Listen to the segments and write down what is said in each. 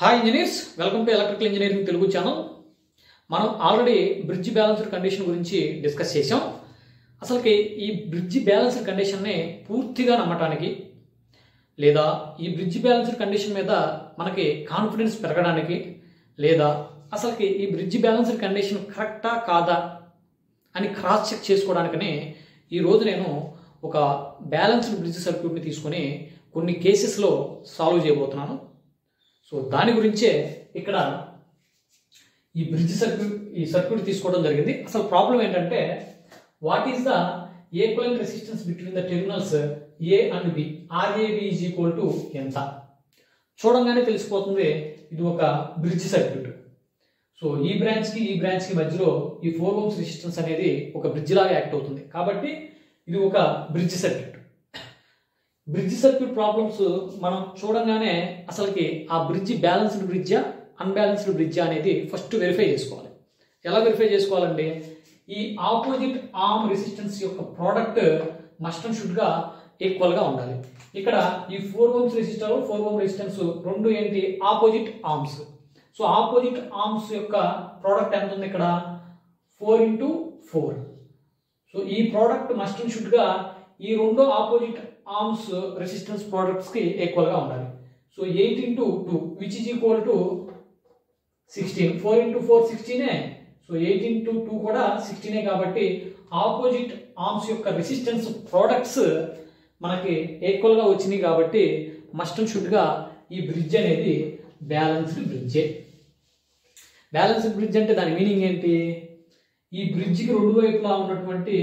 hi engineers welcome to electrical engineering Telugu channel మనం already bridge balanced condition గురించి discuss చేసాం అసలుకి ఈ బ్రిడ్జ్ బ్యాలెన్స్డ్ కండిషన్ని పూర్తిగా నమ్మటానికి లేదా ఈ బ్రిడ్జ్ బ్యాలెన్స్డ్ కండిషన్ మీద మనకి కాన్ఫిడెన్స్ పెరగడానికి లేదా అసలుకి ఈ బ్రిడ్జ్ బ్యాలెన్స్డ్ కండిషన్ కరెక్టా కాదా అని క్రాస్ చెక్ చేసుకోవడానికనే ఈరోజు నేను ఒక బ్యాలెన్స్డ్ బ్రిడ్జ్ సర్క్యూట్ని తీసుకొని కొన్ని కేసెస్లో సాల్వ్ చేయబోతున్నాను సో దాని గురించే ఇక్కడ ఈ బ్రిడ్జ్ సర్క్యూట్ ఈ సర్క్యూట్ తీసుకోవడం జరిగింది అసలు ప్రాబ్లం ఏంటంటే what is the equivalent resistance between the terminals A and B RAB is equal to ఎంత చూడంగానే తెలిసిపోతుంది ఇది ఒక బ్రిడ్జ్ సర్క్యూట్ సో ఈ బ్రాంచ్కి ఈ బ్రాంచ్కి మధ్యలో ఈ ఫోర్ ఓమ్స్ రెసిస్టెన్స్ అనేది ఒక బ్రిడ్జ్ లాగా యాక్ట్ అవుతుంది కాబట్టి ఇది ఒక bridge circuit bridge circuit problems మనం చూడంగానే అసలుకి ఆ బ్రిడ్జ్ బ్యాలెన్స్డ్ బ్రిడ్జా అన్బ్యాలెన్స్డ్ బ్రిడ్జా అనేది ఫస్ట్ వెరిఫై చేసుకోవాలి ఎలా వెరిఫై చేసుకోవాలండి ఈ ఆపోజిట్ ఆర్మ్ రెసిస్టెన్స్ యొక్క ప్రోడక్ట్ మస్ట్ అండ్ షుడ్గా ఈక్వల్గా ఉండాలి ఇక్కడ ఈ four ohms resistor four ohm resistance రెండు ఏంటి opposite arms so opposite arms యొక్క ప్రోడక్ట్ ఎంత ఉంది ఇక్కడ ఫోర్ ఇంటూ ఫోర్ సో ఈ ప్రోడక్ట్ మస్ట్ అండ్ షుడ్గా ఈ రెండు ఆపోజిట్ ఆర్మ్స్ రెసిస్టెన్స్ ప్రోడక్ట్స్కి ఈక్వల్గా ఉండాలి so eight into two which is equal to sixteen four into four సిక్స్టీనే సో ఎయిట్ ఇంటూ టూ కూడా సిక్స్టీనే కాబట్టి ఆపోజిట్ ఆర్మ్స్ యొక్క రెసిస్టెన్స్ ప్రోడక్ట్స్ మనకి ఈక్వల్గా వచ్చినాయి కాబట్టి మస్ట్ అండ్ షుడ్గా ఈ బ్రిడ్జ్ అనేది బ్యాలెన్స్డ్ బ్రిడ్జే బ్యాలెన్స్డ్ బ్రిడ్జ్ అంటే దాని మీనింగ్ ఏంటి ఈ బ్రిడ్జ్కి రెండు వైపులా ఉన్నటువంటి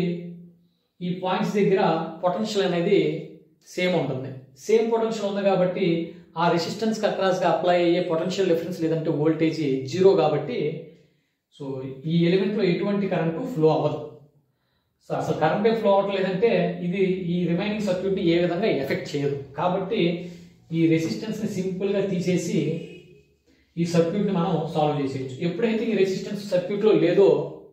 ఈ పాయింట్స్ దగ్గర పొటెన్షియల్ అనేది సేమ్ ఉంటుంది సేమ్ పొటెన్షియల్ ఉంది కాబట్టి ఆ రెసిస్టెన్స్కి అక్రాస్గా అప్లై అయ్యే పొటెన్షియల్ డిఫరెన్స్ లేదంటే వోల్టేజ్ జీరో కాబట్టి సో ఈ ఎలిమెంట్లో ఎటువంటి కరెంటు ఫ్లో అవ్వదు సో అసలు కరెంటే ఫ్లో అవ్వట్లేదంటే ఇది ఈ రిమైనింగ్ సర్క్యూట్ని ఏ విధంగా ఎఫెక్ట్ చేయదు కాబట్టి ఈ రెసిస్టెన్స్ని సింపుల్గా తీసేసి ఈ సర్క్యూట్ని మనం సాల్వ్ చేసేయచ్చు ఎప్పుడైతే ఈ రెసిస్టెన్స్ సర్క్యూట్లో లేదో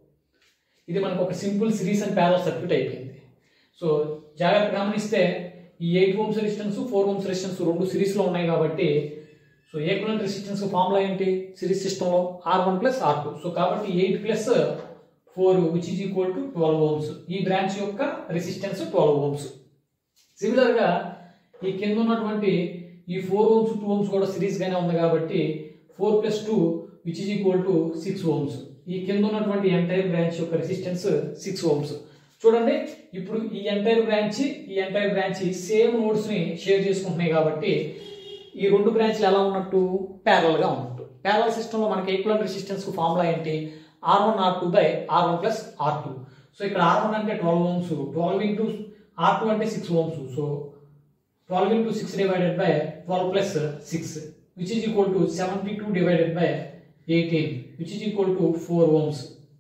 ఇది మనకు ఒక simple series and parallel circuit అయిపోయింది సో జాగ్రత్త గమనిస్తే ఈ eight ohms resistance four ohms resistance రెండు సిరీస్లో ఉన్నాయి కాబట్టి సో ఈక్వలెంట్ రెసిస్టెన్స్ ఫార్ములా ఏంటి సిరీస్ సిస్టంలో R one plus R two so కాబట్టి eight plus four which is equal to twelve ohms ఈ బ్రాంచ్ యొక్క రెసిస్టెన్స్ ట్వెల్వ్ ఓమ్స్ సిమిలర్గా ఈ కింద ఉన్నటువంటి ఈ ఫోర్ ఓమ్స్ టూ ఓమ్స్ కూడా సిరీస్గానే ఉంది కాబట్టి four plus two which is equal to six ohms ఈ కింద ఉన్నటువంటి ఎంటైర్ బ్రాంచ్ యొక్క రెసిస్టెన్స్ సిక్స్ ఓమ్స్ చూడండి ఇప్పుడు ఈ ఎంటైర్ బ్రాంచ్ ఈ ఎంటైర్ బ్రాంచ్ సేమ్ నోడ్స్ ని షేర్ చేసుకుంటున్నాయి కాబట్టి ఈ రెండు బ్రాంచ్లు ఎలా ఉన్నట్టు ప్యారల్ గా ఉన్నట్టు ప్యారల్ సిస్టమ్ లో మనకి ఈక్వల్ రెసిస్టెన్స్ ఫార్ములా ఏంటి R one R two by R one plus R two so ఇక్కడ ఆర్ వన్ అంటే twelve ohms twelve into R two అంటే six ohms so twelve into six divided by twelve plus six which is equal to seventy two divided by eighteen which is equal to four ohms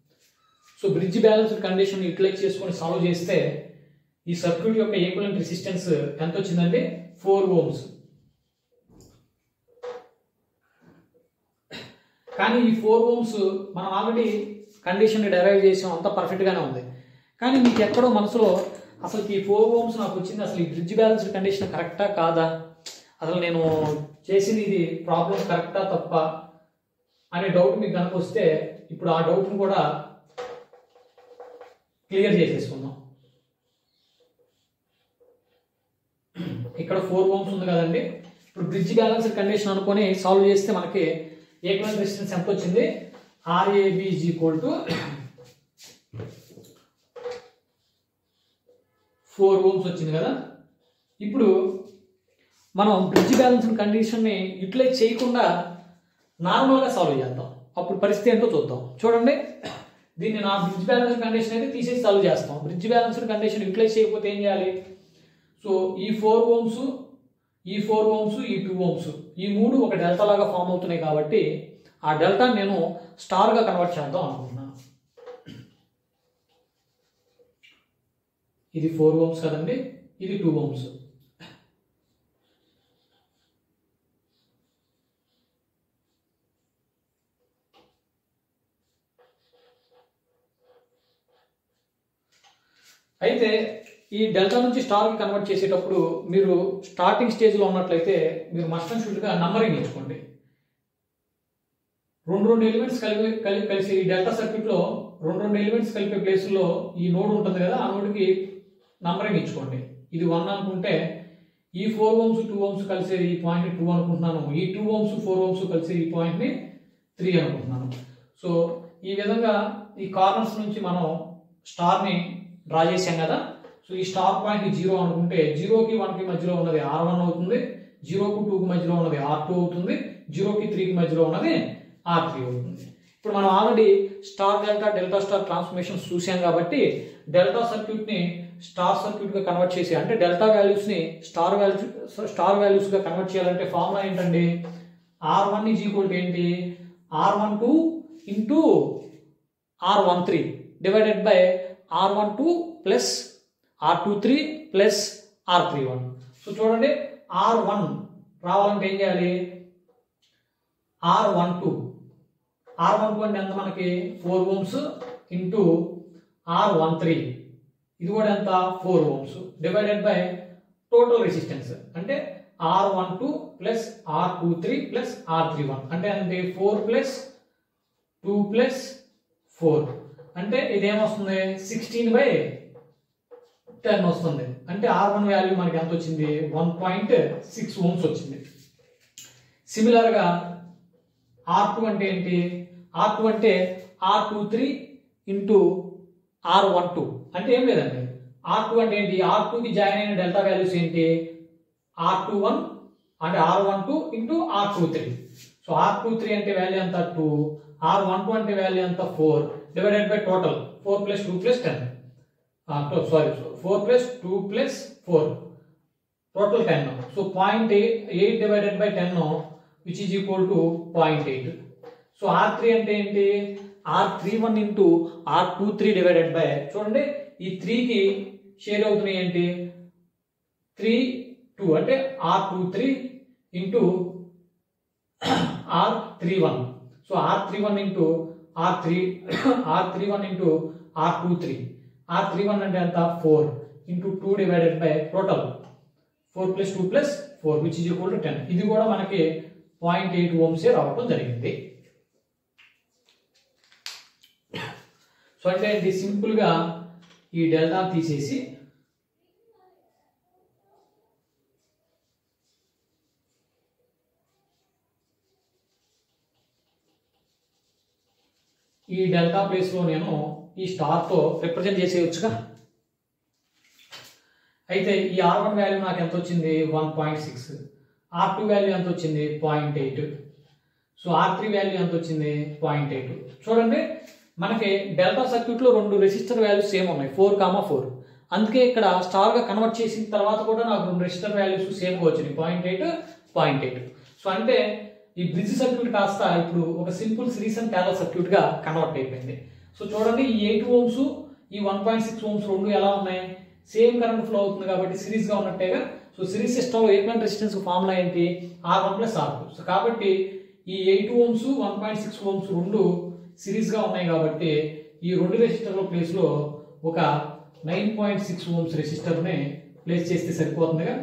so bridge balance condition utilize చేసుకొని solve చేస్తే ఈ circuit యొక్క equivalent resistance ఎంత వచ్చిందంటే four ohms కానీ ఈ four ohms మనం already condition derive చేసాం అంతా పర్ఫెక్ట్గానే ఉంది కానీ మీకు ఎక్కడో మనసులో అసలు ఈ ఫోర్ ఓమ్స్ నాకు వచ్చింది అసలు ఈ బ్రిడ్జ్ బ్యాలెన్స్ కండిషన్ కరెక్టా కాదా అసలు నేను చేసింది ఇది ప్రాబ్లం కరెక్టా తప్ప అనే డౌట్ మీకు కనుక వస్తే ఇప్పుడు ఆ డౌట్ని కూడా క్లియర్ చేసేసుకుందాం ఇక్కడ ఫోర్ ఓమ్స్ ఉంది కదండి ఇప్పుడు బ్రిడ్జ్ బ్యాలెన్స్ కండిషన్ అనుకొని సాల్వ్ చేస్తే మనకి ఈక్వల్ రెసిస్టెన్స్ ఎంత వచ్చింది RAB is equal to four ohms వచ్చింది కదా ఇప్పుడు మనం బ్రిడ్జ్ బ్యాలెన్స్ కండిషన్ని యూటిలైజ్ చేయకుండా నార్మల్గా సాల్వ్ చేద్దాం అప్పుడు పరిస్థితి ఏంటో చూద్దాం చూడండి దీన్ని నా బ్రిడ్జ్ బ్యాలెన్స్ కండిషన్ అయితే తీసేసి సాల్వ్ చేస్తాం బ్రిడ్జ్ బ్యాలెన్స్ కండిషన్ యూటిలైజ్ చేయకపోతే ఏం చేయాలి సో ఈ ఫోర్ ఓమ్స్ ఈ ఫోర్ ఓమ్స్ ఈ టూ ఓమ్స్ ఈ మూడు ఒక డెల్టా లాగా ఫామ్ అవుతున్నాయి కాబట్టి ఆ డెల్టా నేను స్టార్గా కన్వర్ట్ చేద్దాం అనుకుంటున్నాను ఇది ఫోర్ ఓమ్స్ కదండి ఇది టూ ఓమ్స్ అయితే ఈ డెల్టా నుంచి స్టార్కి కన్వర్ట్ చేసేటప్పుడు మీరు స్టార్టింగ్ స్టేజ్లో ఉన్నట్లయితే మీరు మస్ట్ అండ్ షుడ్గా నంబరింగ్ ఎంచుకోండి రెండు రెండు ఎలిమెంట్స్ కలిపి కలిపి కలిసి ఈ డెల్టా సర్క్యూట్ లో రెండు రెండు ఎలిమెంట్స్ కలిపే ప్లేసుల్లో ఈ నోడ్ ఉంటుంది కదా ఆ నోడ్కి నంబరింగ్ ఇచ్చుకోండి ఇది వన్ అనుకుంటే ఈ ఫోర్ ఓమ్స్ టూ ఓమ్స్ కలిసే ఈ పాయింట్ టూ అనుకుంటున్నాను ఈ టూ ఓమ్స్ ఫోర్ ఓమ్స్ కలిసే ఈ పాయింట్ ని త్రీ అనుకుంటున్నాను సో ఈ విధంగా ఈ కార్నర్స్ నుంచి మనం స్టార్ ని డ్రా చేసాం కదా సో ఈ స్టార్ పాయింట్ జీరో అనుకుంటే జీరోకి వన్కి మధ్యలో ఉన్నది ఆర్ వన్ అవుతుంది జీరోకు టూకి మధ్యలో ఉన్నది ఆర్ టూ అవుతుంది జీరోకి త్రీకి మధ్యలో ఉన్నది ఆర్ త్రీ అవుతుంది ఇప్పుడు మనం already star delta delta star transformation చూసాం కాబట్టి డెల్టా సర్క్యూట్ ని స్టార్ సర్క్యూట్ గా కన్వర్ట్ చేసి అంటే డెల్టా వాల్యూస్ ని స్టార్ వాల్యూ స్టార్ వాల్యూస్ గా కన్వర్ట్ చేయాలంటే ఫార్ములా ఏంటండి R one is equal to ఏంటి R one two into R one three divided by R one two plus R two three plus R three one so చూడండి R one రావాలంటే ఏం చేయాలి R one two R one two అంటే ఎంత మనకి four ohms into R one three ఇది కూడా ఎంత four ohms divided by total resistance అంటే R one two plus R two three plus R three one అంటే అంటే four plus two plus four అంటే ఇదేమొస్తుంది సిక్స్టీన్ బై టెన్ వస్తుంది అంటే ఆర్ వన్ వాల్యూ మనకి ఎంత వచ్చింది వన్ పాయింట్ సిక్స్ ఓమ్స్ వచ్చింది సిమిలర్గా ఆర్ టూ అంటే ఏంటి ఆర్ టూ అంటే R two three into R one two అంటే ఏం లేదండి ఆర్ టూ అంటే ఏంటి ఆర్ టూకి జాయిన్ అయిన డెల్టా వాల్యూస్ ఏంటి ఆర్ టూ వన్ అంటే R one two into R two three so R two three అంటే వాల్యూ ఎంత టూ ఆర్ వన్ టూ అంటే వాల్యూ ఎంత four divided by total four plus two plus ten sorry four plus two plus four total ten so point eight divided by ten which is equal to point eight so R three అంటే ఏంటి R three one into R two three divided by చూడండి ఈ త్రీకి share అవుతున్నాయి ఏంటి three two అంటే R two three into R three one so R three one into R three R three one into R two three R three one అంటే ఎంత four into two divided by total four plus two plus four which is equal to ten ఇది కూడా మనకి point eight ఓమ్సే రావడం జరిగింది so అంటే ఇది సింపుల్గా ఈ డెల్టా తీసేసి ఈ డెల్టా ప్లేస్లో నేను ఈ స్టార్తో రిప్రజెంట్ చేసేయచ్చుగా అయితే ఈ ఆర్ వన్ వాల్యూ నాకు ఎంత వచ్చింది one point six R two value ఎంత వచ్చింది point eight so R three value ఎంత వచ్చింది పాయింట్ ఎయిట్ చూడండి మనకి డెల్టా సర్క్యూట్లో రెండు రెసిస్టర్ వాల్యూస్ సేమ్ ఉన్నాయి ఫోర్ కామా ఫోర్ అందుకే ఇక్కడ స్టార్గా కన్వర్ట్ చేసిన తర్వాత కూడా నాకు రెండు రెసిస్టర్ వాల్యూస్ సేమ్గా వచ్చినాయి point eight point eight so అంటే ఈ బ్రిడ్జ్ సర్క్యూట్ కాస్త ఇప్పుడు ఒక సింపుల్ సిరీస్ అండ్ ప్యారల్ సర్క్యూట్గా కన్వర్ట్ అయిపోయింది సో చూడండి ఈ ఎయిట్ ఓమ్స్ ఈ వన్ పాయింట్ సిక్స్ ఓమ్స్ రెండు ఎలా ఉన్నాయి సేమ్ కరెంట్ ఫ్లో అవుతుంది కాబట్టి సిరీస్గా ఉన్నట్టేగా సో సిరీస్ సిస్టంలో ఈక్వల్ రెసిస్టెన్స్ ఫార్ములా ఏంటి R one plus R two so కాబట్టి ఈ eight ohms one point six ohms రెండు సిరీస్గా ఉన్నాయి కాబట్టి ఈ రెండు రెసిస్టర్ల ప్లేస్లో ఒక నైన్ పాయింట్ సిక్స్ ఓమ్స్ రెసిస్టర్ని ప్లేస్ చేస్తే సరిపోతుందిగా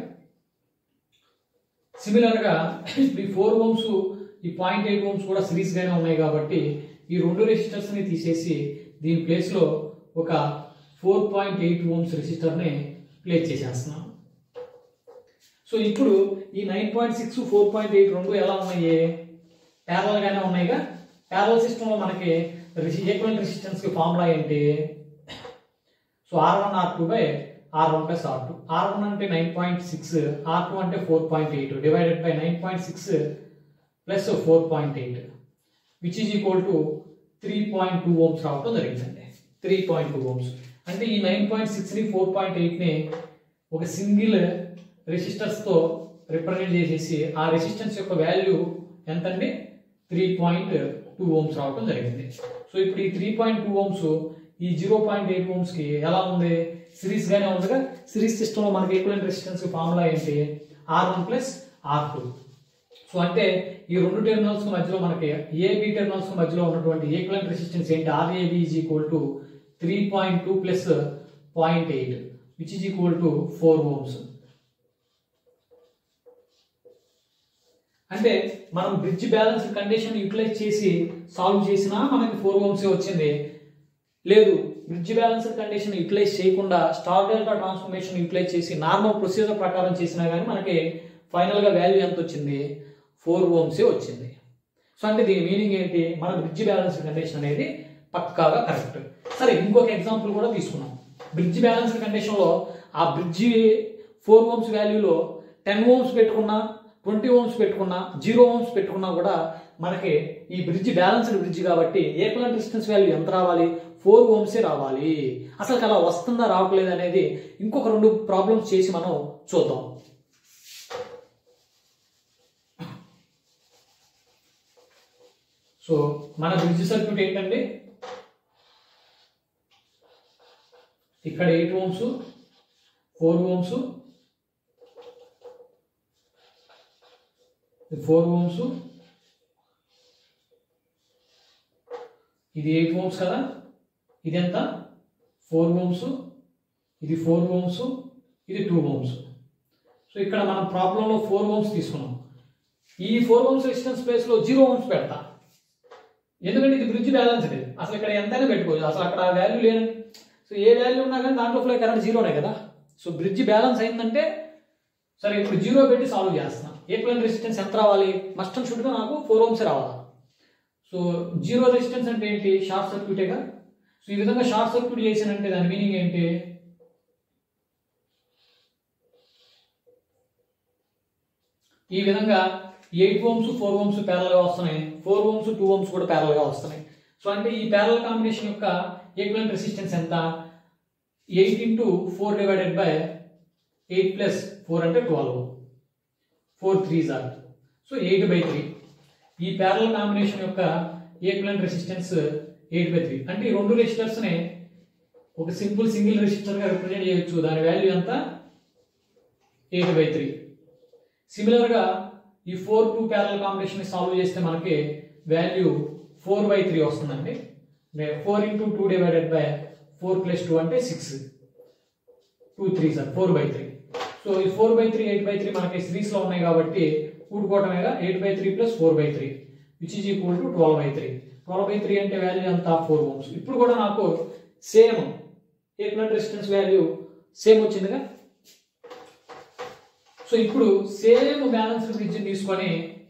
సిమిలర్గా ఇప్పుడు ఈ ఫోర్ ఓమ్స్ ఈ పాయింట్ ఎయిట్ ఓమ్స్ కూడా సిరీస్గానే ఉన్నాయి కాబట్టి ఈ రెండు రెసిస్టర్స్ని తీసేసి దీని ప్లేస్లో ఒక ఫోర్ పాయింట్ ఎయిట్ ఓమ్స్ రెసిస్టర్ని ప్లేస్ చేసేస్తున్నాం సో ఇప్పుడు ఈ nine point six four point eight రెండు ఎలా ఉన్నాయి ప్యారల్ గానే ఉన్నాయిగా ప్యారల్ సిస్టంలో మనకి ఈక్వల్ రెసిస్టెన్స్ కి ఫార్ములా ఏంటి so R one R two by R one plus R two R one అంటే nine point six R two అంటే four point eight divided by nine point six plus four point eight which is equal to three point two ohms రావడం జరిగిందండి three point two ohms అంటే ఈ nine point సిక్స్ని four point ఎయిట్ని ఒక single రెసిస్టర్స్తో represent చేసేసి ఆ రెసిస్టెన్స్ యొక్క వాల్యూ ఎంతండి త్రీ పాయింట్ టూ ఓమ్స్ రావడం జరిగింది సో ఇప్పుడు ఈ త్రీ పాయింట్ టూ ఓమ్స్ ఈ జీరో పాయింట్ ఎయిట్ ఓమ్స్కి ఎలా ఉంది సిరీస్ గానే ఉందిగా సిరీస్ సిస్టంలో మనకి ఈక్వలెంట్ రెసిస్టెన్స్ ఫార్ములా ఏంటి R one plus R two so అంటే ఈ రెండు టెర్మినల్స్ మధ్యలో మనకి ఏబి టెర్మినల్స్ మధ్యలో ఉన్నటువంటి ఈక్వలెంట్ రెసిస్టెన్స్ ఏంటి R AB is equal to three point two plus point eight which is equal to four ohms అంటే మనం బ్రిడ్జ్ బ్యాలెన్స్ కండిషన్ యూటిలైజ్ చేసి సాల్వ్ చేసినా మనకి ఫోర్ ఓమ్సే వచ్చింది లేదు బ్రిడ్జ్ బ్యాలెన్స్ కండిషన్ యూటిలైజ్ చేయకుండా స్టార్ డెల్టా ట్రాన్స్ఫర్మేషన్ యూటిలైజ్ చేసి నార్మల్ ప్రొసీజర్ ప్రకారం చేసినా కానీ మనకి ఫైనల్గా వాల్యూ ఎంత వచ్చింది ఫోర్ ఓమ్సే వచ్చింది సో అంటే దీని మీనింగ్ ఏంటి మన బ్రిడ్జ్ బ్యాలెన్స్ కండిషన్ అనేది పక్కాగా కరెక్ట్ సరే ఇంకొక ఎగ్జాంపుల్ కూడా తీసుకున్నాం బ్రిడ్జ్ బ్యాలెన్స్ కండిషన్లో ఆ బ్రిడ్జ్ ఫోర్ ఓమ్స్ వాల్యూలో టెన్ ఓమ్స్ పెట్టుకున్నా ట్వంటీ ఓమ్స్ పెట్టుకున్నా జీరో ఓమ్స్ పెట్టుకున్నా కూడా మనకి ఈ బ్రిడ్జ్ బ్యాలెన్స్డ్ బ్రిడ్జ్ కాబట్టి ఏకులెంట్ డిస్టెన్స్ వాల్యూ ఎంత రావాలి ఫోర్ ఓమ్సే రావాలి అసలు అలా వస్తుందా రావట్లేదు అనేది ఇంకొక రెండు ప్రాబ్లమ్స్ చేసి మనం చూద్దాం సో మన బ్రిడ్జ్ సర్క్యూట్ ఏంటండి ఇక్కడ eight ohms four ohms four ohms ఇది ఎయిట్ ఓమ్స్ కదా ఇది ఎంత ఫోర్ ఓమ్స్ ఇది ఫోర్ ఓమ్స్ ఇది టూ ఓమ్స్ సో ఇక్కడ మనం ప్రాబ్లంలో ఫోర్ ఓమ్స్ తీసుకున్నాం ఈ ఫోర్ ఓమ్స్ రెసిస్టెన్స్ ప్లేస్లో జీరో ఓమ్స్ పెడతా ఎందుకంటే ఇది బ్రిడ్జ్ బ్యాలెన్స్డ్ అసలు ఇక్కడ ఎంతైనా పెట్టుకోవచ్చు అసలు అక్కడ వాల్యూ లేని సో ఏ వాల్యూ ఉన్నా కానీ దాంట్లో ఫ్లో కరెంట్ జీరోనే కదా సో బ్రిడ్జ్ బ్యాలెన్స్ అయిందంటే సరే ఇప్పుడు జీరో పెట్టి సాల్వ్ చేస్తున్నా ఈక్వలెంట్ రెసిస్టెన్స్ ఎంత రావాలి మస్ట్ అండ్ షుడ్గా నాకు ఫోర్ ఓమ్స్ రావాలా సో జీరో రెసిస్టెన్స్ అంటే ఏంటి షార్ట్ సర్క్యూటేగా సో ఈ విధంగా షార్ట్ సర్క్యూట్ చేసానంటే దాని మీనింగ్ ఏంటి ఈ విధంగా ఎయిట్ ఓమ్స్ ఫోర్ ఓమ్స్ ప్యారల్గా వస్తున్నాయి ఫోర్ ఓమ్స్ టూ ఓమ్స్ కూడా ప్యారల్గా వస్తున్నాయి సో అంటే ఈ ప్యారల్ కాంబినేషన్ యొక్క ఈక్వలెంట్ రెసిస్టెన్స్ ఎంత eight into four divided by eight plus four అంటే twelve four three are so eight by three ఈ ప్యారల్ కాంబినేషన్ యొక్క equivalent resistance eight by three అంటే ఈ రెండు రెసిస్టర్స్ని ఒక సింపుల్ సింగిల్ రెసిస్టర్గా రిప్రజెంట్ చేయొచ్చు దాని వాల్యూ ఎంత ఎయిట్ బై త్రీ సిమిలర్గా ఈ four two parallel combination solve చేస్తే మనకి వాల్యూ ఫోర్ బై త్రీ వస్తుందండి four into two divided by four plus two అంటే six two three are four by three so ఈ four by three eight by three మనకి సిరీస్లో ఉన్నాయి కాబట్టి కూడుకోవటమేగా eight by three plus four by three which is equal to twelve by three twelve by three అంటే value ఎంత four ohms ఇప్పుడు కూడా నాకు same equivalent resistance value same వచ్చిందిగా సో ఇప్పుడు సేమ్ బ్యాలెన్స్డ్ బ్రిడ్జ్ తీసుకొని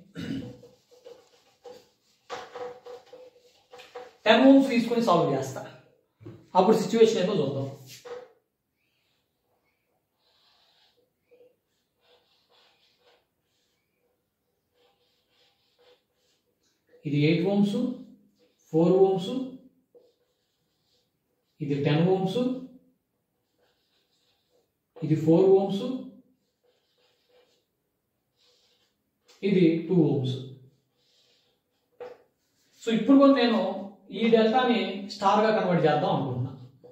టెన్ ఓమ్స్ తీసుకొని solve చేస్తా అప్పుడు సిచ్యువేషన్ ఏదో చూద్దాం ఇది ఎయిట్ ఓమ్స్ ఫోర్ ఓమ్స్ ఇది టెన్ ఓమ్స్ ఇది ఫోర్ ఓమ్స్ ఇది టూ ఓమ్స్ సో ఇప్పుడు కూడా నేను ఈ డెల్టాని స్టార్గా కన్వర్ట్ చేద్దాం అనుకుంటున్నా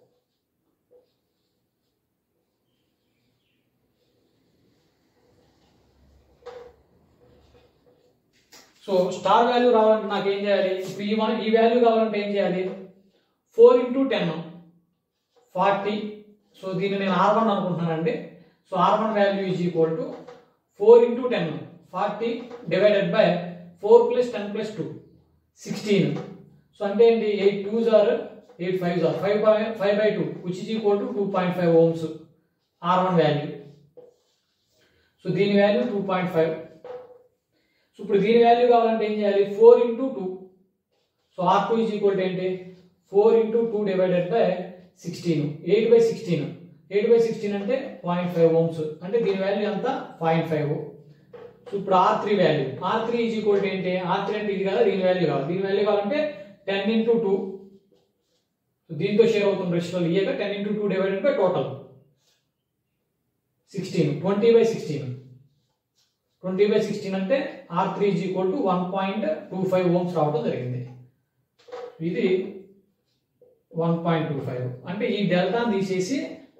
సో స్టార్ వాల్యూ రావాలంటే నాకు ఏం చేయాలి ఇప్పుడు ఈ మన- ఈ వాల్యూ కావాలంటే ఏం చేయాలి four into ten forty so దీన్ని నేను ఆర్ వన్ అనుకుంటున్నానండి so R one value is equal to four into ten forty divided by four plus ten plus two sixteen so అంటే ఏంటి eight two are eight five are five by five by two which is equal to two point five ohms R one value so దీని value two point five so ఇప్పుడు దీని value కావాలంటే ఏం చేయాలి four into two so R two is equal to ఏంటి four into two divided by sixteen eight by sixteen eight by sixteen అంటే point five ohms అంటే దీని వాల్యూ ఎంత పాయింట్ ఫైవ్ సో ఇప్పుడు R three value R three is equal to ఏంటి R three అంటే ఇది కదా దీని వాల్యూ కావాలి దీని వాల్యూ కావాలంటే టెన్ ఇంటూ టూ దీంతో షేర్ అవుతున్న రెషియోలు ఇయ్యగా ten into two divided by total sixteen twenty by sixteen twenty by sixteen అంటే R three is equal to one point two five ohms రావడం జరిగింది ఇది వన్ పాయింట్ టూ ఫైవ్ అంటే ఈ డెల్టా తీసేసి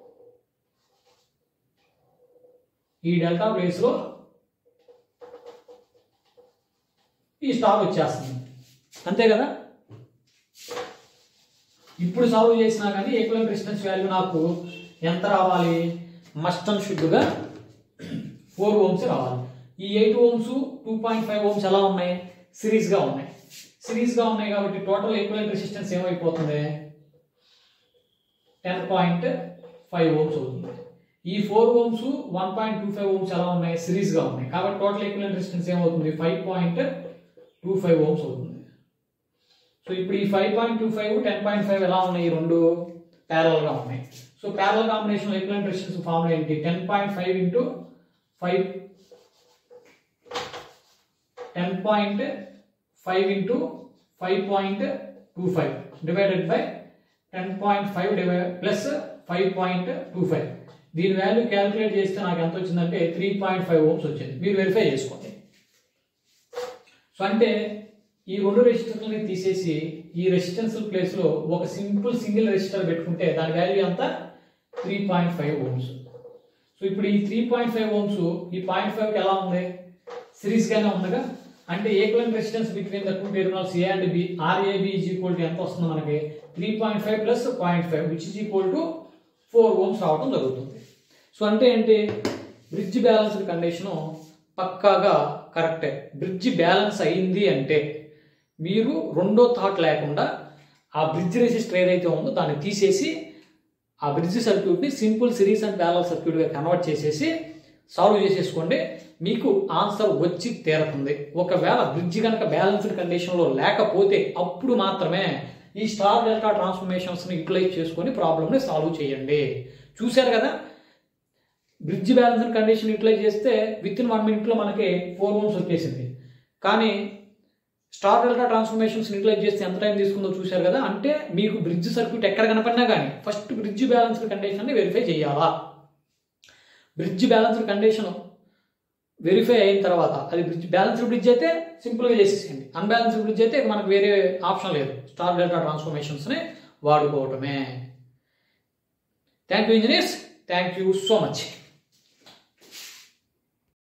ఈ డెల్టా ప్లేస్లో ఈ స్టార్ వచ్చేస్తుంది అంతే కదా ఇప్పుడు సాల్వ్ చేసినా కానీ ఈక్వలెంట్ రెసిస్టెన్స్ వాల్యూ నాకు ఎంత రావాలి మస్ట్ అండ్ షుడ్గా ఫోర్ ఓమ్స్ రావాలి ఈ eight ohms two point five ohms ఎలా ఉన్నాయి సిరీస్గా ఉన్నాయి సిరీస్గా ఉన్నాయి కాబట్టి టోటల్ ఈక్వలెంట్ రెసిస్టెన్స్ ఏమైపోతుంది టెన్ పాయింట్ ఫైవ్ ఓమ్స్ అవుతుంది ఈ four ohms one point two five ohms ఎలా ఉన్నాయి సిరీస్గా ఉన్నాయి కాబట్టి టోటల్ ఈక్వలెంట్ రెసిస్టెన్స్ ఏమవుతుంది five point two five ohms అవుతుంది సో ఇప్పుడు ఈ five point two five ten point five ఎలా ఉన్నాయి ఈ రెండు ప్యారల్ గా ఉన్నాయి so parallel combination equivalent resistance formula ఏంటి ten point five into five ten point five into five point two five divided by ten point five divide plus five point two five దీని value calculate చేస్తే నాకు ఎంత వచ్చిందంటే three point five Ohm's వచ్చింది మీరు verify చేసుకోండి so అంటే ఈ రెండు రెసిస్టర్లని తీసేసి ఈ రెసిస్టెన్స్ ప్లేస్ లో ఒక సింపుల్ సింగిల్ రెసిస్టర్ పెట్టుకుంటే దాని వాల్యూ ఎంత three point five ohms so ఇప్పుడు ఈ త్రీ పాయింట్ ఫైవ్ ఓమ్స్ ఈ పాయింట్ ఫైవ్ ఎలా ఉంది సిరీస్ గానే ఉందిగా అంటే equivalent resistance between the two terminals A and B RAB is equal to ఎంత వస్తుంది మనకి three point five plus point five which is equal to four ohms రావడం జరుగుతుంది సో అంటే ఏంటి బ్రిడ్జ్ బ్యాలెన్స్డ్ కండిషను పక్కాగా కరెక్టే బ్రిడ్జ్ బ్యాలెన్స్ అయింది అంటే మీరు రెండో థాట్ లేకుండా ఆ బ్రిడ్జ్ రెసిస్టర్ ఏదైతే ఉందో దాన్ని తీసేసి ఆ బ్రిడ్జ్ సర్క్యూట్ని సింపుల్ సిరీస్ అండ్ ప్యారల్ సర్క్యూట్గా కన్వర్ట్ చేసేసి సాల్వ్ చేసేసుకోండి మీకు ఆన్సర్ వచ్చి తీరుతుంది ఒకవేళ బ్రిడ్జ్ కనుక బ్యాలెన్స్డ్ కండిషన్లో లేకపోతే అప్పుడు మాత్రమే ఈ స్టార్ డెల్టా ట్రాన్స్ఫర్మేషన్స్ని యూటిలైజ్ చేసుకొని ప్రాబ్లమ్ని సాల్వ్ చేయండి చూశారు కదా బ్రిడ్జ్ బ్యాలెన్స్డ్ కండిషన్ యూటిలైజ్ చేస్తే విత్ ఇన్ వన్ మినిట్లో మనకి ఫోర్ ఓమ్స్ వచ్చేసింది కానీ స్టార్ డెల్టా ట్రాన్స్ఫర్మేషన్స్ యూటిలైజ్ చేస్తే ఎంత టైం తీసుకుందో చూశారు కదా అంటే మీకు బ్రిడ్జ్ సర్క్యూట్ ఎక్కడ కనపడినా కానీ ఫస్ట్ బ్రిడ్జ్ బ్యాలెన్స్డ్ కండిషన్ని వెరిఫై చేయాలా బ్రిడ్జ్ బ్యాలెన్స్డ్ కండిషన్ వెరిఫై అయిన తర్వాత అది బ్రిడ్జ్ బ్యాలెన్స్డ్ బ్రిడ్జ్ అయితే సింపుల్గా చేసేసేయండి అన్బ్యాలెన్స్డ్ బ్రిడ్జ్ అయితే మనకు వేరే ఆప్షన్ లేదు స్టార్ డెల్టా ట్రాన్స్ఫర్మేషన్స్ని వాడుకోవటమే thank you engineers thank you so much